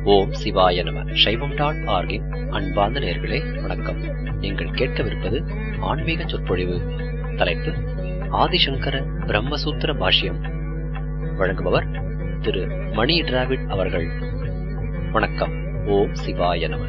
ஓம் சிவாய நம சைவம் டாட் ஆர்கின் அன்பார்ந்த நேர்களே வணக்கம் நீங்கள் கேட்கவிருப்பது ஆன்மீக சொற்பொழிவு தலைப்பு ஆதிசங்கர பிரம்மசூத்திர பாஷ்யம் வழங்குபவர் திரு மணி டிராவிட் அவர்கள் வணக்கம் ஓம் சிவாய நம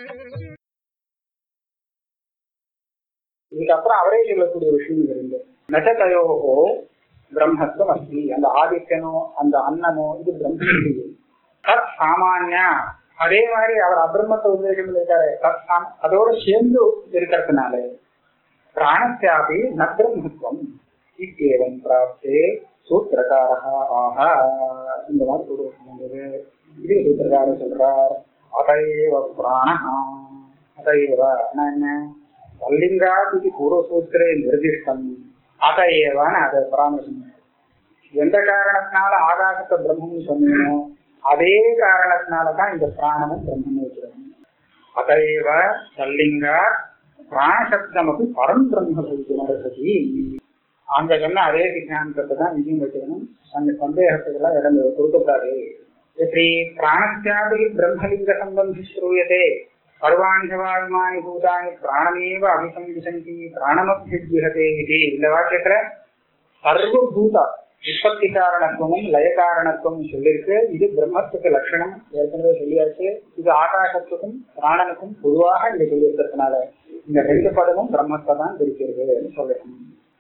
இதுக்கப்புறம் அவரே சொல்லக்கூடிய விஷயம் இருந்து நட்டதயோகோ பிரம்மத்துவம் அஸ்தி அந்த ஆதித்யனோ அந்த அன்னமோ இது பிரம்ம தத் சாமானியா அதே மாதிரி அவர் அபிரம்மத்தை உபதேசம் இருக்காரு தத் சாம் அதோட சேர்ந்து இருக்கிறதுனால பிராணத்தியாபி ந பிரம்மத்துவம் இத்தேவம் பிராப்தே சூத்திரகாரா ஆஹா இந்த மாதிரி சொல்றது இது சூத்திரக்காரர் சொல்றார் அதையேவ பிராணஹா அதையேவ என்ன வல்லிங்காத் இது பூர்வசூத்திரே நிர்திஷ்டம் அதையேவான்னு அதை பராமரிசம் எந்த காரணத்தினால ஆகாசத்தை பிரம்மம்னு சொன்னீங்களோ அதே காரணத்தினாலதான் இந்த பிராணமும் பிரம்மம் வைக்கிறோம் அதையேவ சல்லிங்கா பிராணசப்தமக்கு பரம் பிரம்ம சதி அங்க சொன்ன அதே சித்தாந்தத்தை தான் இங்கேயும் வைக்கணும் அந்த சந்தேகத்துக்கெல்லாம் இடம் கொடுக்கக்கூடாது எப்படி பிராணத்தியாபி பிரம்மலிங்க சம்பந்தி ஸ்ரூயதே சர்வாஞ்சவாயுமானி பூதானி பிராணமேவ அபிசங்கிசந்தி பிராணமபியுகதே இது இந்த வாக்கியத்துல சர்வபூத உற்பத்தி காரணத்துவமும் லய காரணத்துவம் சொல்லியிருக்கு இது பிரம்மத்துக்கு லட்சணம் ஏற்கனவே சொல்லியாச்சு இது ஆகாசத்துக்கும் பிராணனுக்கும் பொதுவாக இங்க சொல்லியிருக்கிறதுனால இந்த ரெண்டு பதமும் பிரம்மத்தை தான் குறிக்கிறது சொல்லணும்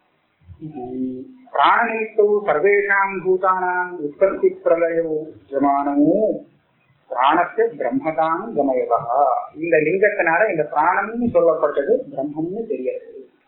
பிராணநிமித்தோ சர்வேஷாம் பூதானாம் உற்பத்தி பிரளயோ ஜமானமோ பிராணத்தை பிரம்மதான் கமயதா இந்த லிங்கத்தினால இந்த பிராணம்னு சொல்லப்பட்டது பிரம்மம்னு தெரியாது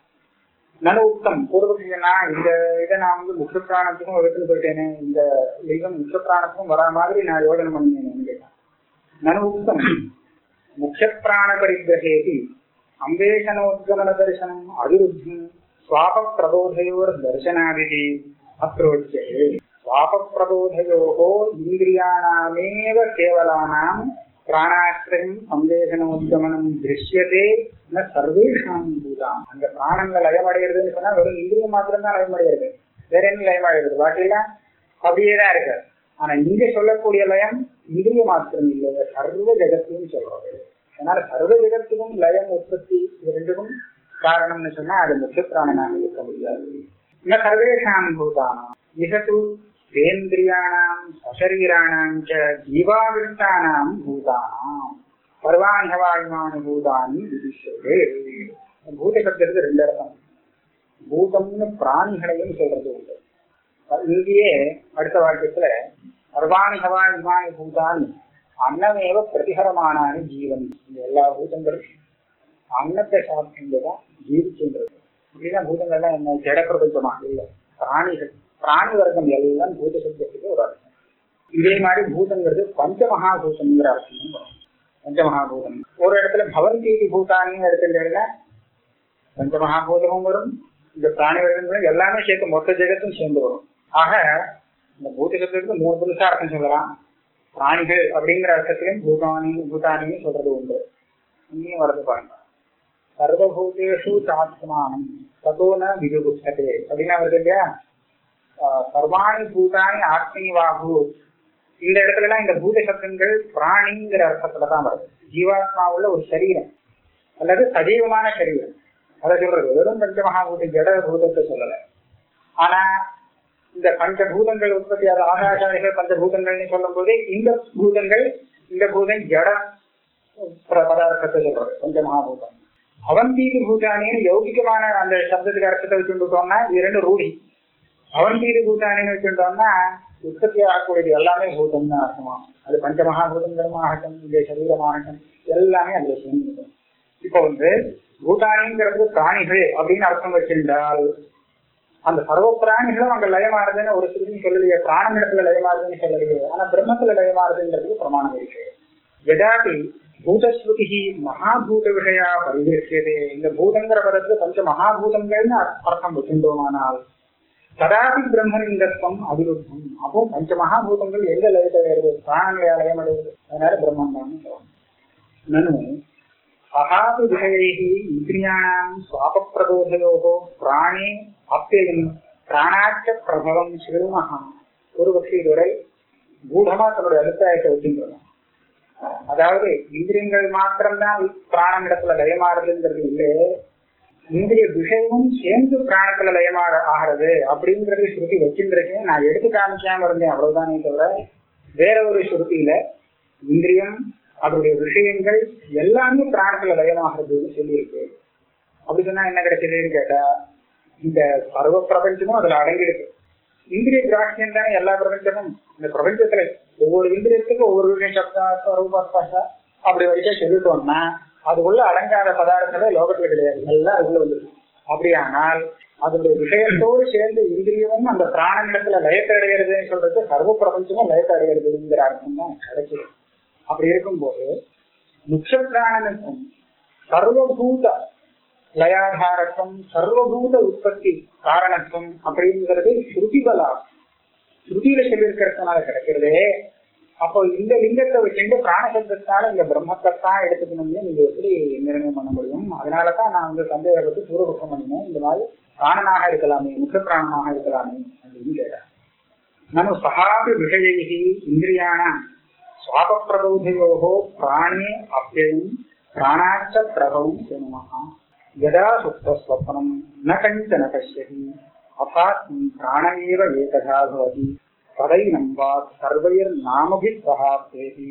நனு உத்தம் பூர்வபக்ஷனா இந்த இதை நான் வந்து முக்கிய பிராணத்துக்கும் எடுத்துட்டு போயிட்டேனே இந்த லிங்கம் முக்கிய பிராணத்துக்கும் வரா மாதிரி நான் யோஜனை பண்ணேன் கேட்டேன் நனு உத்தம் முக்கிய பிராண பரிகிரகேதி அம்பேஷனோத்கமன தரிசனம் அபிருத்தி சுவாப பிரபோதையோர் தர்சனாதிதி அப்ரோச்சியே स्वापप्रबोधयोः इन्द्रियाणामेव केवलानां பிராணாஸ்திரம் சந்தேகனோத்கமனம் திருஷ்யதே ந சர்வேஷாம் பூதாம் அந்த பிராணங்கள் லயமடைகிறதுன்னு சொன்னா வெறும் இந்திரியம் மாத்திரம் தான் லயமடைகிறது வேற என்ன லயமடைகிறது பாட்டிலாம் அப்படியே தான் இருக்கு ஆனா இங்க சொல்லக்கூடிய லயம் இந்திரிய மாத்திரம் இல்லை சர்வ ஜெகத்தையும் சொல்றது அதனால சர்வ ஜெகத்துக்கும் லயம் உற்பத்தி இது ரெண்டுக்கும் காரணம்னு சொன்னா அது முக்கிய பிராணனாக இருக்க முடியாது ந சர்வேஷாம் பூதானாம் இகத்து சேந்திரியாணாம் சசரீராணாம் ச ஜீவாவிஷ்டானாம் பூதானாம் பர்வாஞ்சவாயுமான பூதானி விதிஷதே பூத சப்தத்துக்கு ரெண்டு அர்த்தம் பூதம்னு பிராணிகளையும் சொல்றது உண்டு இங்கேயே அடுத்த வாக்கியத்துல பர்வாணி ஹவா இமானி பூதானி அன்னமேவ பிரதிகரமானானி ஜீவன் இந்த எல்லா பூதங்களும் அன்னத்தை சாப்பிட்டுதான் ஜீவிச்சுன்றது அப்படின்னா பூதங்கள்லாம் என்ன ஜட பிரபஞ்சமா இல்லை பிராணிகள் பிராணி வர்க்கம் எல்லாம் பூத சப்தத்துக்கு ஒரு அர்த்தம் இதே மாதிரி பூதங்கிறது பஞ்சமகாபூதம்ங்கிற அர்த்தம் வரும் பஞ்சமகாபூதம் ஒரு இடத்துல பவந்தீதி பூதானின்னு எடுத்துட்டா பஞ்சமகாபூதமும் வரும் இந்த பிராணி வர்க்கங்களும் எல்லாமே சேர்த்து மொத்த ஜெகத்தும் சேர்ந்து வரும் ஆக இந்த பூத சப்தத்துக்கு மூணு புதுசா அர்த்தம் சொல்லலாம் பிராணிகள் அப்படிங்கிற அர்த்தத்திலையும் பூதானி பூதானின்னு சொல்றது உண்டு இங்கேயும் வரது பாருங்க சர்வபூதேஷு சாத்மானம் ததோன விதுபுஷ்டதே அப்படின்னா வருது இல்லையா சர்வாணி பூதானி ஆத்மீவாகு இந்த இடத்துல எல்லாம் இந்த பூத சப்தங்கள் பிராணிங்கிற அர்த்தத்துல தான் வருது ஜீவாத்மாவுள்ள ஒரு சரீரம் அல்லது சஜீவமான சரீரம் அதை சொல்றது வெறும் பஞ்சமகாபூத ஜட பூதத்தை சொல்லல ஆனா இந்த பஞ்சபூதங்கள் உற்பத்தி ஆகிற ஆகாசாதிகள் பஞ்சபூதங்கள்னு சொல்லும் போதே இந்த பூதங்கள் இந்த பூதம் ஜட பதார்த்தத்தை சொல்றது பஞ்சமகாபூதம் அவந்தீதி பூதானின்னு யௌகிகமான அந்த சப்தத்துக்கு அர்த்தத்தை வச்சுட்டோம்னா இது ரெண்டு ரூಢி அவந்தீதி பூதானின்னு வச்சுட்டோம்னா உற்பத்தி ஆகக்கூடியது எல்லாமே பூதம் தான் அர்த்தமா அது பஞ்சமகாபூதங்களும் ஆகட்டும் இந்த சரீரமாகட்டும் எல்லாமே அதுல சேர்ந்து இப்போ வந்து பூதானிங்கிறது பிராணிகள் அப்படின்னு அர்த்தம் வச்சிருந்தால் அந்த சர்வ பிராணிகளும் அங்க லயமாறுதுன்னு ஒரு சிறுமி சொல்லலையே பிராணமிடத்துல லயமாறுதுன்னு சொல்லலையே ஆனா பிரம்மத்துல லயமாறுதுன்றதுக்கு பிரமாணம் இருக்கு எதாபி பூதஸ்ருதி மகாபூத விஷயா பரிதேசியதே இந்த பூதங்கிற பதத்துல பஞ்ச மகாபூதங்கள்னு அர்த்தம் வச்சுட்டோமானால் ததாபி பிரம்மலிங்கத்துவம் அபிருத்தம் அப்போ பஞ்ச மகாபூதங்கள் எங்க லயத்தை வருது பிராணங்கள லயம் அடைவது அதனால பிரம்மம் தான் சொல்லணும் நனு அகாது விஷயைகி இந்திரியாணாம் சுவாபப்பிரபோதயோகோ பிராணே அப்பியம் பிராணாச்ச பிரபவம் சிறுமகா ஒரு பட்சி இதுவரை கூடமா தன்னுடைய அபிப்பிராயத்தை வச்சுருந்தோம் அதாவது இந்திரியங்கள் மாத்திரம்தான் பிராணமிடத்துல லயமாறுதுங்கிறது இல்லை இந்திரிய விஷயமும் சேர்ந்து பிராணத்துல லயமாக ஆகிறது அப்படிங்கறது ஸ்ருதி வச்சிருந்திருக்கேன் நான் எடுத்து காமிக்காம இருந்தேன் அவ்வளவுதானே தவிர வேற ஒரு ஸ்ருதியில இந்திரியம் அதனுடைய விஷயங்கள் எல்லாமே பிராணத்துல லயமாகிறதுன்னு சொல்லியிருக்கு அப்படி சொன்னா என்ன கிடைச்சதுன்னு கேட்டா இந்த சர்வ பிரபஞ்சமும் அதுல அடங்கியிருக்கு இந்திரிய கிராக்கியம் தானே எல்லா பிரபஞ்சமும் இந்த பிரபஞ்சத்துல ஒவ்வொரு இந்திரியத்துக்கும் ஒவ்வொரு விஷயம் சப்தா ரூபா ஸ்பர்ஷா அப்படி வரைக்கும் சொல்லிட்டோம்னா அதுக்குள்ள அடங்காத பதார்த்தமே லோகத்துல கிடையாது எல்லாம் அதுக்குள்ள வந்துருக்கு அப்படியானால் அதனுடைய விஷயத்தோடு சேர்ந்து இந்திரியமும் அந்த பிராணநிலத்துல லயத்தை அடைகிறதுன்னு சொல்றது சர்வ பிரபஞ்சமும் லயத்தை அடைகிறதுங்கிற அர்த்தம் தான் கிடைக்குது அப்படி இருக்கும்போது முக்கிய பிராணனுக்கும் சர்வபூத லயாதாரத்துவம் சர்வபூத உற்பத்தி காரணத்துவம் அப்படிங்கிறது ஸ்ருதி பலா ஸ்ருதியில சொல்லியிருக்கிறதுனால கிடைக்கிறதே அப்போ இந்த லிங்கத்தை வச்சுட்டு பிராணசப்தத்தால இந்த பிரம்மத்தைத்தான் எடுத்துக்கணும்னு நீங்க எப்படி நிர்ணயம் பண்ண முடியும் அதனாலதான் நான் வந்து சந்தேகப்பட்டு சூரபுக்கம் பண்ணினேன் இந்த மாதிரி பிராணனாக இருக்கலாமே முக பிராணனாக இருக்கலாமே அப்படின்னு கேட்டேன் நனு சகாபி விஷயைகி இந்திரியான சுவாபப்பிரபோதையோகோ பிராணே அப்பியம் பிராணாச்ச பிரபவம் சினுமஹா யதா சுப்தஸ்வப்னம் ந கஞ்சன பசியதி அபாஸ்மி பிராண ஏவ ஏகதா பவதி ததைனம் வா சர்வைர் நாமபிः சஹ பேதி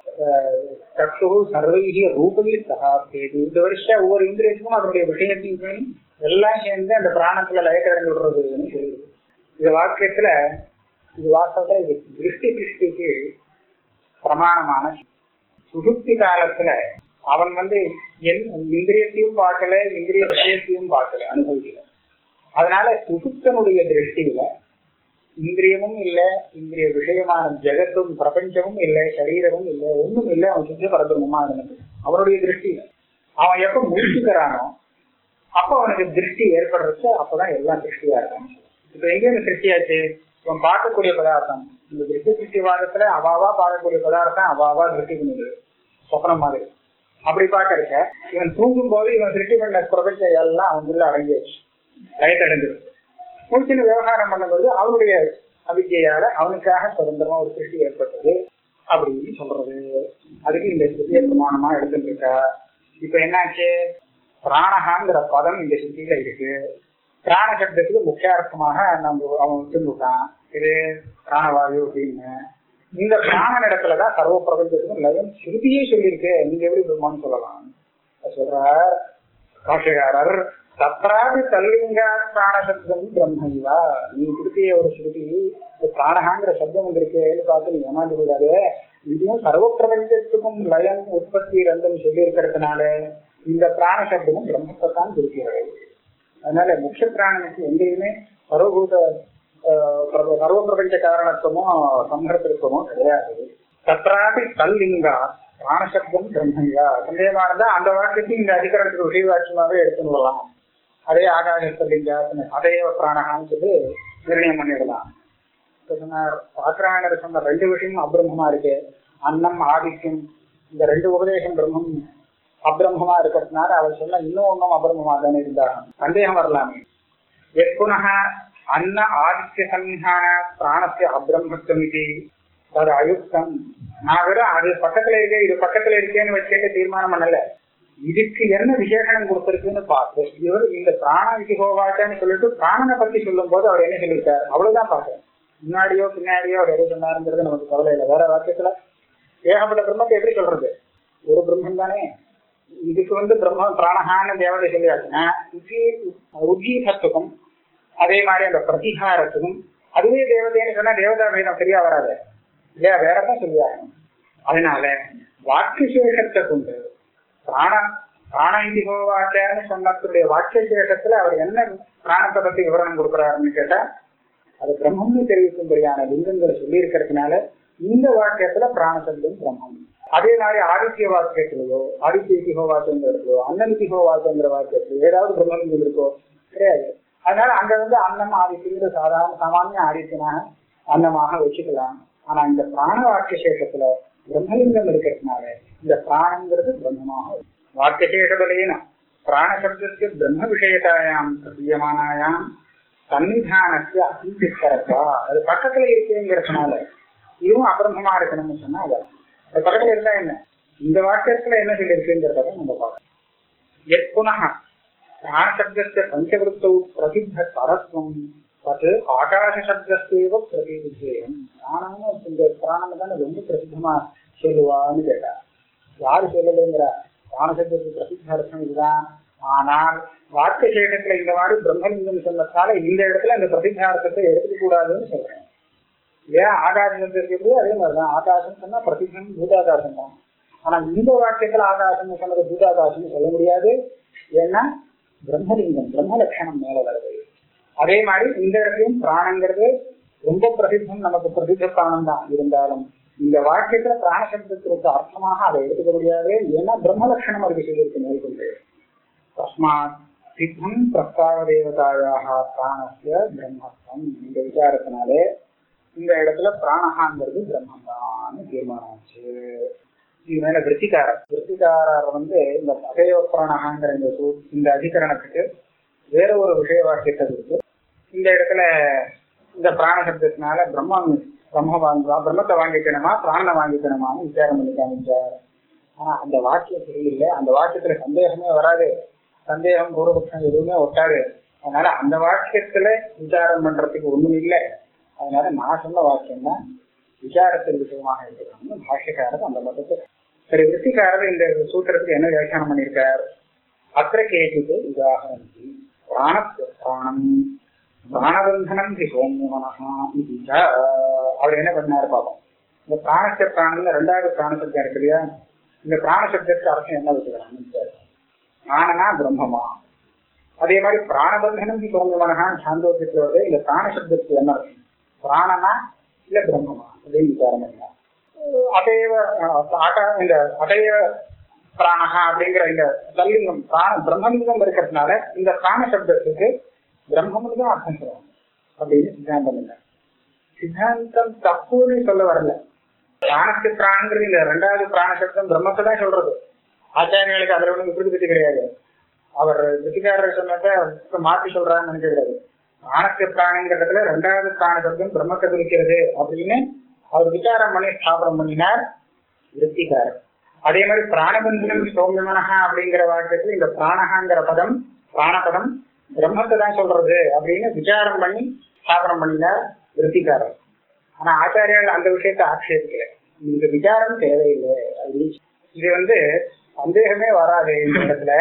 சக்ஷு சர்வைஹ ரூபைः சஹ பேதி இந்த வருஷம் ஒவ்வொரு இந்திரியத்துக்கும் அதனுடைய விஷயத்தையும் பண்ணி எல்லாம் சேர்ந்து அந்த பிராணத்துல லயக்கடந்து விடுறதுன்னு சொல்லுது இந்த வாக்கியத்துல இது வாஸ்தவத்துல இது திருஷ்டி திருஷ்டிக்கு பிரமாணமான சுசுப்தி காலத்துல அவன் வந்து என் இந்திரியத்தையும் பார்க்கல இந்திரிய விஷயத்தையும் பார்க்கல அனுபவிக்கல அதனால சுசுப்தனுடைய திருஷ்டியில இந்திரியமும் இல்ல இந்திரிய விஷயமான ஜெகத்தும் பிரபஞ்சமும் இல்லை சரீரமும் இல்லை ஒண்ணும் இல்லை அவன் சுத்த பரபிரமமா இருந்தது அவனுடைய திருஷ்டியில அவன் எப்ப முடிச்சுக்கிறானோ அப்ப அவனுக்கு திருஷ்டி ஏற்படுறது அப்பதான் எல்லாம் திருஷ்டியா இருக்கும் இப்ப எங்க இந்த திருஷ்டியாச்சு இவன் பார்க்கக்கூடிய பதார்த்தம் இந்த திருஷ்டி திருஷ்டிவாதத்துல அவாவா பார்க்கக்கூடிய பதார்த்தம் அவாவா திருஷ்டி பண்ணுது சொப்பனம் மாதிரி அப்படி பார்க்கறக்க இவன் தூங்கும் போது இவன் திருஷ்டி பண்ண பிரபஞ்சம் எல்லாம் அவனுக்குள்ள அடங்கிடுச்சு லயத்தடைஞ்சிருக்கு முடிச்சுன்னு விவகாரம் பண்ணும்போது அவனுடைய அவித்தியால அவனுக்காக சுதந்திரமா ஒரு சிருஷ்டி ஏற்பட்டது அப்படின்னு சொல்றது அதுக்கு இந்த சிருஷ்டிய பிரமாணமா எடுத்துட்டு இருக்கா இப்ப என்னாச்சு பிராணகாங்கிற பதம் இந்த சிருஷ்டியில இருக்கு பிராண சப்தத்துக்கு முக்கியார்த்தமாக நம்ம அவன் வச்சுருக்கான் இது பிராணவாயு அப்படின்னு இந்த பிராண இடத்துலதான் சர்வ பிரபஞ்சத்துக்கும் லயம் ஸ்ருதியே சொல்லியிருக்கு நீங்க எப்படி பிரம்மான்னு சொல்லலாம் சொல்றார் பாஷகாரர் தத்ராபி தல்லிங்கா பிராணசப்தம் பிரம்மைவா நீ கொடுத்திய ஒரு ஸ்ருதி பிராணகாங்கிற சப்தம் வந்திருக்கேன்னு பார்த்து நீ ஏமாந்து கூடாது இதுவும் சர்வ பிரபஞ்சத்துக்கும் லயம் உற்பத்தி ரெண்டும் சொல்லி இருக்கிறதுனால இந்த பிராண சப்தமும் பிரம்மத்தை தான் குறிக்கிறது அதனால முக்கிய பிராணனுக்கு எங்கேயுமே சர்வபூத சர்வ பிரபஞ்ச காரணத்துவமோ சம்ஹரத்திற்குமோ கிடையாது தத்ராபி தல்லிங்கா பிராணசப்தம் பிரம்மங்கா சந்தேகமா இருந்தா அந்த வாக்கியத்தையும் இந்த அதிகரணத்துக்கு விஷயவாட்சியமாவே எடுத்துன்னு வரலாம் அதே ஆகாசத்தலிங்கா அதே பிராணகான்னு சொல்லி நிர்ணயம் பண்ணிடலாம் சொன்னார் பாத்திராயணர் சொன்ன ரெண்டு விஷயமும் அபிரம்மமா இருக்கு அன்னம் ஆதிக்கம் இந்த ரெண்டு உபதேசம் பிரம்மம் அபிரம்மமா இருக்கிறதுனால அவர் சொன்ன இன்னும் ஒன்றும் அபிரம்மமா தானே இருந்தாங்க சந்தேகம் வரலாமே எப்புனக அன்ன ஆதித்ய சன்னிதான பிராணத்தை அபிரம்மத்துவம் இது அது அயுக்தம் நான் வெறும் அது பக்கத்துல இருக்கே இது பக்கத்துல இருக்கேன்னு வச்சுட்டு தீர்மானம் பண்ணல இதுக்கு என்ன விசேஷனம் கொடுத்திருக்குன்னு பார்த்து இவர் இந்த பிராண விசிகோவாட்டன்னு சொல்லிட்டு பிராணனை பத்தி சொல்லும் போது அவர் என்ன சொல்லியிருக்காரு அவ்வளவுதான் பார்த்தேன் முன்னாடியோ பின்னாடியோ அவர் எது சொன்னாருங்கிறது நமக்கு கவலை இல்லை வேற வாக்கியத்துல ஏகப்பட்ட பிரம்மத்தை எப்படி சொல்றது ஒரு பிரம்மம் தானே இதுக்கு வந்து பிரம்ம பிராணஹான தேவதை சொல்லியாச்சுன்னா உஜீசத்துக்கும் அதே மாதிரி அந்த பிரதிகாரத்துக்கும் அதுவே தேவதைன்னு சொன்னா தேவதா வேதம் சரியா வராது இல்லையா வேறதான் சொல்லியாகணும் அதனால வாக்கு சேஷத்தை கொண்டு பிராண பிராண இந்திகோவாச்சான்னு சொன்னதுடைய வாக்கிய சேஷத்துல அவர் என்ன பிராணத்தை பத்தி விவரணம் கொடுக்குறாருன்னு கேட்டா அது பிரம்மம்னு தெரிவிக்கும்படியான லிங்கங்களை சொல்லி இருக்கிறதுனால இந்த வாக்கியத்துல பிராணசப்தம் பிரம்மம் அதே மாதிரி ஆதித்ய வாக்கியத்திலேயோ ஆதித்ய இதிகோ வாக்கியங்கிறதோ அன்னமிதிகோ வாக்கியங்கிற வாக்கியத்திலோ ஏதாவது பிரம்மலிங்கம் இருக்கோ கிடையாது அதனால அங்க வந்து அன்னம் ஆதித்யங்கிற சாதாரண சாமானிய ஆதித்யனாக அன்னமாக வச்சுக்கலாம் ஆனா இந்த பிராண வாக்கிய சேஷத்துல பிரம்மலிங்கம் இருக்கிறதுனால இந்த பிராணங்கிறது பிரம்மமாக வாக்கியசேஷபலேன பிராணசப்தस्य பிரம்ம விஷயத்தாயாம் பிரதீயமானாயாம் சன்னிதானத்தை அசீபிக்கிறப்பா அது பக்கத்துல இருக்கேங்கிறதுனால இதுவும் அபிரமமா இருக்கணும்னு சொன்னா அது அது பக்கத்துல இருந்தா என்ன இந்த வாக்கியத்துல என்ன சொல்லியிருக்குங்கிறத நம்ம பார்க்கணும் எத் புனः பிராணசப்தस्य பஞ்சவருத்தौ பிரசித்த பரத்வம் தத் ஆகாசசப்தஸ்தேவ பிரதிவிஜயம் பிராணம்னு இந்த பிராணம் தானே ரொம்ப பிரசித்தமா சொல்லுவான்னு கேட்டா யாரு சொல்லலைங்கிற பிராணசப்தத்துக்கு பிரசித்த அர்த்தம் இதுதான் ஆனால் வாக்கிய சேகத்துல இந்த மாதிரி பிரம்மலிங்கம் சொன்னதால இந்த இடத்துல இந்த பிரசித்தார்த்தத்தை எடுத்துக்க கூடாதுன்னு சொல்றேன் ஏன் ஆகாசம் இருக்கிறது அதே மாதிரிதான் ஆகாசம் சொன்னா பிரசித்தம் பூதாகாசம் தான் ஆனா இந்த வாக்கியத்துல ஆகாசம் சொன்னது பூதாகாசம் சொல்ல முடியாது ஏன்னா பிரம்மலிங்கம் பிரம்ம லட்சணம் மேல வருது அதே மாதிரி இந்த இடத்துலயும் பிராணங்கிறது ரொம்ப பிரசித்தம் நமக்கு பிரசித்த பிராணம் தான் இருந்தாலும் இந்த வாக்கியத்துல பிராணசப்தத்திற்கு அர்த்தமாக அதை எடுத்துக்க முடியாது ஏன்னா பிரம்ம லட்சணம் அதுக்கு சொல்லியிருக்கு மேற்கொண்டு தஸ்மாத் சித்தம் பிரஸ்தாவ தேவதாயாக பிராணஸ்ய பிரம்மத்வம் இந்த விசாரத்தினாலே இந்த இடத்துல பிராணஹாங்கிறது பிரம்மம் தான் தீர்மானம் ஆச்சு இது மேல விருத்திகாரர் விருத்திகாரர் வந்து இந்த அசைவ பிராணஹாங்கிற இந்த சூ- இந்த அதிகரணத்துக்கு வேற ஒரு விஷய வாக்கியத்தை கொடுத்து இந்த இடத்துல இந்த பிராண சப்தத்தினால பிரம்மம் பிரம்ம வாங்குவா பிரம்மத்தை வாங்கிக்கணுமா பிராணனை வாங்கிக்கணுமான்னு விசாரம் பண்ணி காமிச்சார் ஆனா அந்த வாக்கியம் சரியில்லை அந்த வாக்கியத்துல சந்தேகமே வராது சந்தேகம் பூர்வபக்ஷம் எதுவுமே ஒட்டாது அதனால அந்த வாக்கியத்துல விசாரம் பண்றதுக்கு ஒண்ணும் இல்லை அதனால நான் சொன்ன வாக்கியம் தான் விசாரத்தின் விஷயமாக இருக்கணும்னு பாஷ்யக்காரர் அந்த மதத்தை சரி விருத்திக்காரர் இந்த சூத்திரத்துக்கு என்ன வியாக்கியானம் பண்ணியிருக்கார் அத்திர கேஜித்து உதாகரணி பிராணஸ்ய பிராணம் பிராணபந்தனம் ஹி சோமனஹா இது ச. அவர் என்ன பண்ணாரு பாப்போம் இந்த பிராணஸ்ய பிராணம்ல ரெண்டாவது பிராணசப்தம் இருக்கு இல்லையா இந்த பிராணசப்தத்துக்கு அர்த்தம் என்ன வச்சுக்கிறாங்க பிராணனா பிரம்மமா அதே மாதிரி பிராணபந்தனம் ஹி சோமனஹா சாந்தோக்கியத்துல வருது இந்த பிராணசப்தத்துக்கு என்ன அர்த்தம் பிராணனா இல்ல பிரம்மமா அப்படின்னு விசாரம் பண்ணலாம் அதையவ ஆட்டா இந்த அதைய பிராணஹா அப்படிங்கிற இந்த தல்லிங்கம் பிராண பிரம்மலிங்கம் இருக்கிறதுனால இந்த பிராண சப்தத்துக்கு பிரம்மம்னு தான் அர்த்தம் சொல்லுவாங்க அப்படின்னு சித்தாந்தம் இல்லை சித்தாந்தம் தப்புன்னு சொல்ல வரல பிராணத்துக்கு பிராணங்கிறது இந்த ரெண்டாவது பிராண சப்தம் பிரம்மத்தை தான் சொல்றது ஆச்சாரியர்களுக்கு அதுல ஒண்ணு விபத்து பத்தி கிடையாது அவர் வித்திகாரர் சொன்னத மாத்தி சொல்றாருன்னு நினைக்க கிடையாது பிராணத்து பிராணங்கிறதுல ரெண்டாவது பிராண சப்தம் பிரம்மத்தை குறிக்கிறது அப்படின்னு அவர் விசாரம் பண்ணி ஸ்தாபனம் பண்ணினார் விருத்திகாரர் அதே மாதிரி பிராணபந்தனம் சௌமியமனஹா அப்படிங்கிற வாக்கியத்துல இந்த பிராணஹாங்கிற பதம் பிராணபதம் பிரம்மத்தை தான் சொல்றது அப்படின்னு விசாரம் பண்ணி ஸ்தாபனம் பண்ணினார் விருத்திகாரர் ஆனா ஆச்சாரியால் அந்த விஷயத்தை ஆட்சேபிக்கல இந்த விசாரம் தேவையில்லை அப்படின்னு இது வந்து சந்தேகமே வராது இந்த இடத்துல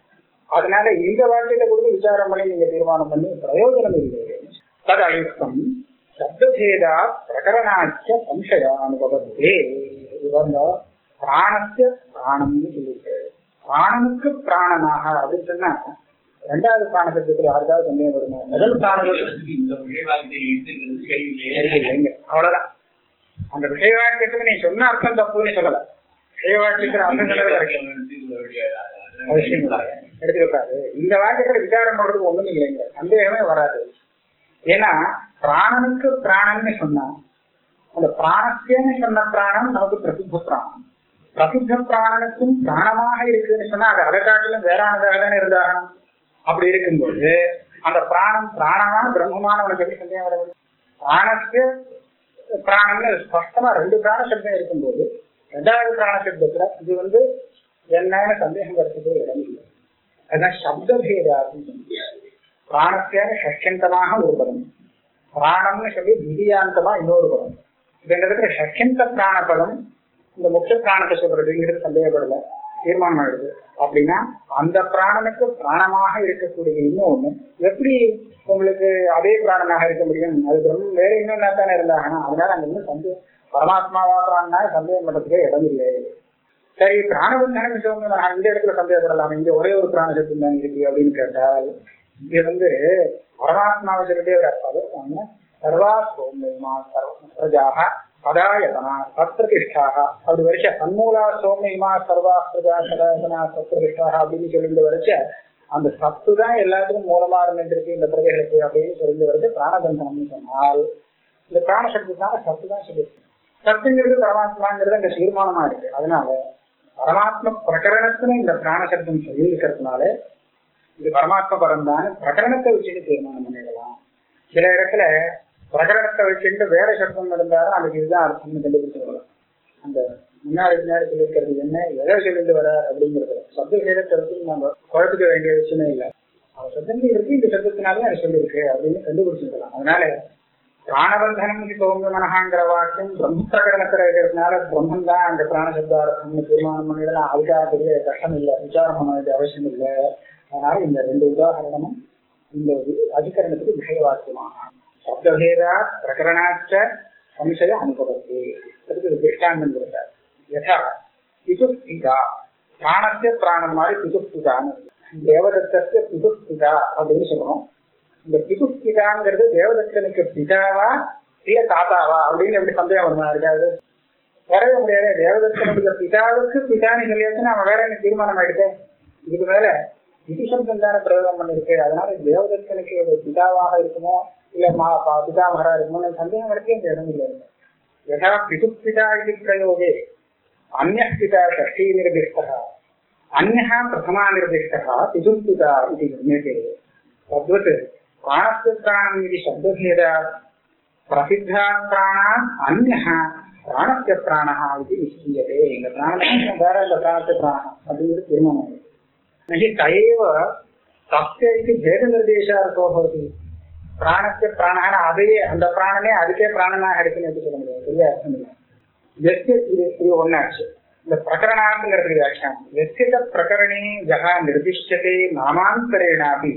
அதனால இந்த வாக்கியத்தை கொடுத்து விசாரம் பண்ணி நீங்க தீர்மானம் பண்ணி பிரயோஜனம் இல்லை தது அயுக்தம் சப்தபேதா பிரகரணாச்ச சம்சய அனுபவத்தே இவங்க பிராணஸ்ய பிராணம்னு சொல்லியிருக்கு பிராணனுக்கு பிராணனாக அப்படின்னு சொன்னா ரெண்டாவது பிராணசத்துக்கு யாருக்காவது சந்தேகம் வருங்க முதல் பிராணத்துக்கு இந்த விளைவாக்கத்தை எடுத்துக்கிறது சரியில்லையே சரியில்லைங்க அவ்வளவுதான் அந்த விஷய வாக்கியத்துக்கு நீ சொன்ன அர்த்தம் தப்புன்னு சொல்லல விஷய வாக்கியத்துல அர்த்தம் சொன்னது correct. அவசியம் இல்லை. எடுத்துக்கூடாது இந்த வாக்கியத்துல விசாரம் பண்றதுக்கு ஒண்ணும் இல்லைங்க சந்தேகமே வராது ஏன்னா பிராணனுக்கு பிராணன்னு சொன்னா அந்த பிராணத்தியன்னு சொன்ன பிராணம் நமக்கு பிரசித்த பிராணம் பிரசித்த பிராணனுக்கும் பிராணமாக இருக்குன்னு சொன்னா அது அதை காட்டிலும் வேறானதாக தானே இருந்தாகணும் அப்படி இருக்கும்போது அந்த பிராணம் பிராணமான பிரம்மமான உனக்கு எப்படி சந்தேகம் வர முடியும் பிராணத்துக்கு பிராணம்னு ஸ்பஷ்டமா ரெண்டு பிராண சப்தம் இருக்கும்போது ரெண்டாவது பிராண சப்தத்துல இது வந்து என்னன்னு சந்தேகம் வரத்துக்கு இடம் இல்லை அதான் சப்த பேதாகும் பிராணத்தியான ஷஷ்யந்தமாக ஒரு பதம் பிராணம்னு சொல்லி திவ்யாந்தமா இன்னொரு பதம் இதுங்கிறதுக்கு ஷஷ்யந்த பிராண பதம் இந்த முக்கிய பிராணத்தை சொல்றதுங்கிறது சந்தேகப்படல தீர்மானம் ஆயிடுது அப்படின்னா அந்த பிராணனுக்கு பிராணமாக இருக்கக்கூடிய இன்னொன்னு எப்படி உங்களுக்கு அதே பிராணனாக இருக்க முடியும் அது பிரம்மம் வேற இன்னொன்னா தானே இருந்தாங்கன்னா அதனால அங்க இன்னும் சந்தேகம் பரமாத்மாவா பிராணனா சந்தேகம் பண்றதுக்கே இடம் இல்லை சரி பிராணபந்தனம் சொல்லுங்க நான் இந்த இடத்துல சந்தேகப்படலாம் இங்க ஒரே ஒரு பிராண சத்தம் தான் இருக்கு அப்படின்னு கேட்டால் இது வந்து பரமாத்மாவை சொல்லிட்டே வராது சர்வா சோமியமா சர்வ பிரஜாக சதாயதனா சத்பிரதிஷ்டாக அப்படி வரைச்ச சன்மூலா சோமியமா சர்வா பிரஜா சதாயதனா சத்பிரதிஷ்டாக அப்படின்னு சொல்லிட்டு வரைச்ச அந்த சத்து தான் எல்லாத்துக்கும் மூலமா இருந்துருக்கு இந்த பிரஜைகளுக்கு அப்படின்னு சொல்லி வருது பிராணபந்தனம்னு சொன்னால் இந்த பிராண சக்தினால சத்து தான் சொல்லியிருக்கு சத்துங்கிறது பரமாத்மாங்கிறது அங்க தீர்மானமா இருக்கு அதனால பரமாத்ம பிரகரணத்துல இந்த பிராண சப்தம் சொல்லி இருக்கிறதுனால இது பரமாத்ம பரம் தான் பிரகரணத்தை வச்சுட்டு தீர்மானம் பண்ணிடலாம் சில இடத்துல பிரகரணத்தை வச்சுட்டு வேற சப்தம் இருந்தாலும் அதுக்கு இதுதான் அர்த்தம்னு கண்டுபிடிச்சு வரலாம் அந்த முன்னாடி பின்னாடி சொல்லியிருக்கிறது என்ன எதை சொல்லிட்டு வர அப்படிங்கிறது சப்த சேதத்தை வச்சு நம்ம குழப்பிக்க வேண்டிய விஷயமே இல்லை அவர் சத்தங்கள் இருக்கு இந்த சத்தத்தினாலே அது சொல்லியிருக்கு அப்படின்னு கண்டுபிடிச்சிருக்கலாம் அதனால பிராணபந்தனம் சோங்க மனஹாங்கிற வாக்கியம் பிரம்ம பிரகடனத்துல இருக்கிறதுனால பிரம்மன் தான் அந்த பிராணசப்தார்த்தம்னு தீர்மானம் பண்ணிடலாம் அதுக்காக பெரிய கஷ்டம் இல்லை விசாரம் பண்ண வேண்டிய அவசியம் இல்லை அதனால இந்த ரெண்டு உதாரணமும் இந்த ஒரு அதிகரணத்துக்கு விஷய வாக்கியமாக சப்தபேதா பிரகரணாச்ச சம்சய அனுபவத்து அதுக்கு திருஷ்டாந்தம் கொடுத்தார் யதா பிதுஸ்திதா பிராணத்திய பிராணம் மாதிரி பிதுஸ்திதான்னு தேவதத்தத்திய பிதுஸ்திதா அப்படின்னு சொல்றோம் இந்த பிதுஸ்திதாங்கிறது தேவதத்தனுக்கு பிதாவா இல்ல தாத்தாவா அப்படின்னு எப்படி சந்தேகம் வருமா இருக்காது வரவே முடியாது தேவதத்தனுடைய பிதாவுக்கு பிதான்னு சொல்லியாச்சுன்னா அவன் வேற என்ன தீர்மானம் ஆயிடுது இதுக்கு மேல விதிசப்தம் தானே பிரயோகம் பண்ணிருக்கு அதனால தேவதத்தனுக்கு ஒரு பிதாவாக இருக்குமோ இல்ல மா பா- பிதாமகரா இருக்குமோ சந்தேகம் வரக்கே இந்த இடம் இல்லை யதா பிதுப்பிதா இது பிரயோகே अन्यः पिता षष्ठी निर्दिष्टः अन्यः प्रथमा निर्दिष्टः पितुर्पिता इति गम्यते तद्वत् प्राणस्य प्राणम् इति शब्दभेदात् प्रसिद्धात् प्राणात् अन्यः प्राणस्य प्राणः इति निश्चीयते இந்த பிராணத்தை வேற இந்த பிராணத்தை பிராணம் அப்படிங்கிறது தீர்மானம் நகி தயேவ தஸ்ய இது பேத நிர்தேசார்த்தோ பவதி பிராணस्य பிராணஹன அதையே அந்த பிராணனே அதுக்கே பிராணனாக இருக்குன்னு எப்படி சொல்ல முடியாது பெரிய அர்த்தம் இல்லை வெஸ்ட் இது இது ஒன்னாச்சு இந்த பிரகரணாங்கிறது வியாக்கியானம் வெஸ்டித பிரகரணே ஜகா நிர்திஷ்யதே நாமாந்தரேனாபி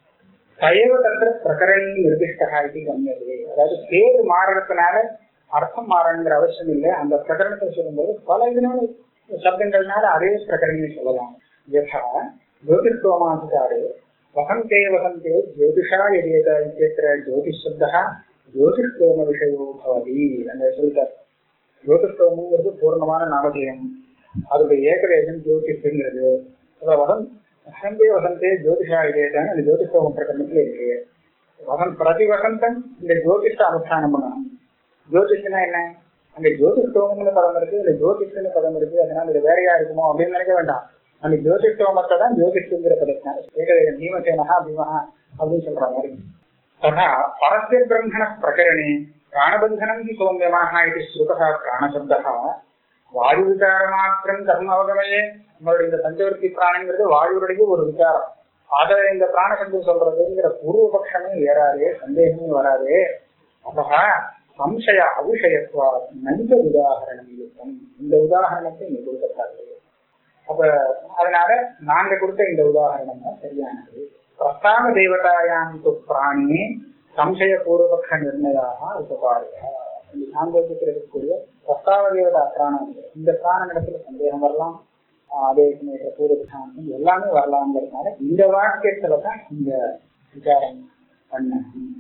தயவ தத்திர பிரகரணி நிர்திஷ்டா இது கம்யதே அதாவது பேரு மாறுறதுனால அர்த்தம் மாறணுங்கிற அவசியம் இல்லை அந்த பிரகரணத்தை சொல்லும்போது பல இதனால சப்தங்கள்னால அதே பிரகரணி சொல்லலாம் யதா ஜோதிஷ்டோமாதிகாரே வசந்தே வசந்தே ஜோதிஷா எதேத இத்தியத்திர ஜோதிஷ் சப்தா ஜோதிஷ்டோம விஷயோ பவதி அந்த சொல்லிட்டார் ஜோதிஷ்டோமுங்கிறது பூர்ணமான நாமதேயம் அதோடைய ஏகதேசம் ஜோதிஷங்கிறது அதாவது வசந்த் வசந்தே வசந்தே ஜோதிஷா இதேதான் அந்த ஜோதிஷ்டோம பிரகடனத்துல இருக்கு வசந்த் பிரதி வசந்தம் இந்த ஜோதிஷ்ட அனுஷ்டானம் பண்ணணும் ஜோதிஷனா என்ன அந்த ஜோதிஷ்டோமம்னு பதம் இருக்கு இந்த ஜோதிஷன்னு பதம் இருக்கு அதனால இது வேறையா இருக்குமோ அப்படின்னு நினைக்க வேண்டாம் அந்த ஜோதிஷ்டோமத்தை தான் ஜோதிஷங்கிற பதத்தினால ஏகதேசம் பீமசேனஹா பீமஹா அப்படின்னு சொல்ற மாதிரி तथा परस्य ब्रह्मण प्रकरणे प्राणबन्धनं हि सौम्यमाः इति श्रुतः प्राणशब्दः வாயுவிகாரமாத்திரம் தர்ம அவகமையே நம்மளுடைய இந்த பஞ்சவர்த்தி பிராணங்கிறது வாயுடைய ஒரு விகாரம் அத இந்த பிராணசப்தம் சொல்றதுங்கிற பூர்வ பட்சமே ஏறாதே சந்தேகமே வராதே அப்ப சம்சய அவிஷயத்துவா நந்த உதாகரணம் இருக்கும் இந்த உதாரணத்தை இங்க கொடுக்கப்படாது அப்ப அதனால நாங்க கொடுத்த இந்த உதாரணம் தான் சரியானது பிரஸ்தான தேவதாயாம் து பிராணி சம்சய பூர்வபக்ஷ நிர்ணயாக உபகாரியா இந்த சாந்தோக்கியத்தில் இருக்கக்கூடிய பிரஸ்தாவ தேவதா பிராணம் இந்த பிராணம் இடத்துல சந்தேகம் வரலாம் ஆஹ் அதே சமயத்துல பூர்வபக்ஷாந்தம் எல்லாமே வரலாம்ங்கிறதுனால இந்த வாக்கியத்துல தான் இந்த விசாரம் பண்ண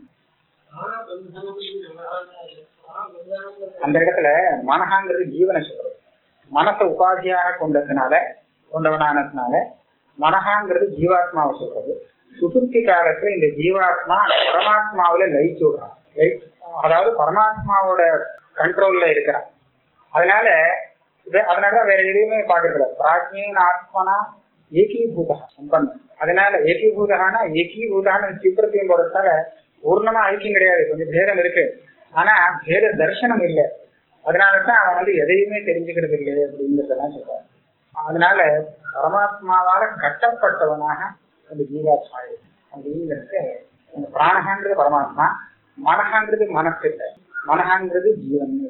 அந்த இடத்துல மனஹாங்கிறது ஜீவனை சொல்றது மனசை உபாதியாக கொண்டதுனால கொண்டவனானதுனால மனஹாங்கிறது ஜீவாத்மாவை சொல்றது சுசுப்தி காலத்துல இந்த ஜீவாத்மா பரமாத்மாவில லயிச்சு விடுறான் லயிச்சு- அதாவது பரமாத்மாவோட கண்ட்ரோல்ல இருக்கிறான் அதனால இது- அதனாலதான் வேற எதையுமே பாக்குறதுல பிராஜ்யின் ஆத்மனா ஏகீபூதா சம்பந்தம் அதனால ஏகீபூதகானா ஏகீபூதான சித்திரத்தையும் போடுறதால பூர்ணமா ஐக்கியம் கிடையாது கொஞ்சம் பேதம் இருக்கு ஆனா பேத தர்சனம் இல்லை அதனாலதான் அவன் வந்து எதையுமே தெரிஞ்சுக்கிறது இல்லை அப்படிங்கிறதெல்லாம் சொல்றான் அதனால பரமாத்மாவால கட்டப்பட்டவனாக அந்த ஜீவாத்மா இருக்கு. அப்படிங்கிறது அந்த பிராணகாங்கிறது பரமாத்மா மனகாங்கிறது மனசு இல்லை மனகாங்கிறது ஜீவன்